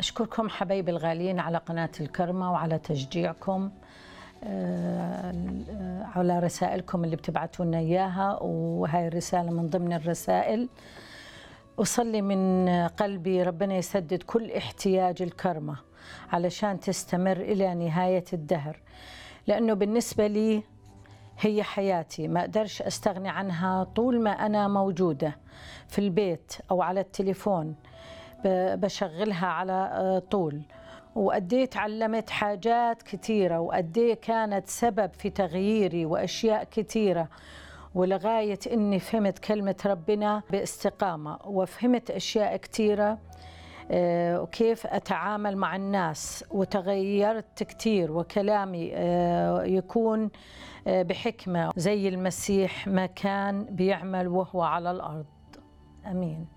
أشكركم حبايبي الغاليين على قناة الكرمة وعلى تشجيعكم آه، على رسائلكم اللي بتبعتوا لنا إياها وهاي الرسالة من ضمن الرسائل أصلي من قلبي ربنا يسدد كل احتياج الكرمة علشان تستمر إلى نهاية الدهر لأنه بالنسبة لي هي حياتي ما أقدرش أستغني عنها طول ما أنا موجودة في البيت أو على التليفون ب- بشغلها على آه، طول وقديه تعلمت حاجات كثيرة وقديه كانت سبب في تغييري وأشياء كثيرة ولغاية إني فهمت كلمة ربنا باستقامة وفهمت أشياء كثيرة آه، وكيف أتعامل مع الناس وتغيرت كثير وكلامي آه، يكون آه، بحكمة زي المسيح ما كان بيعمل وهو على الأرض أمين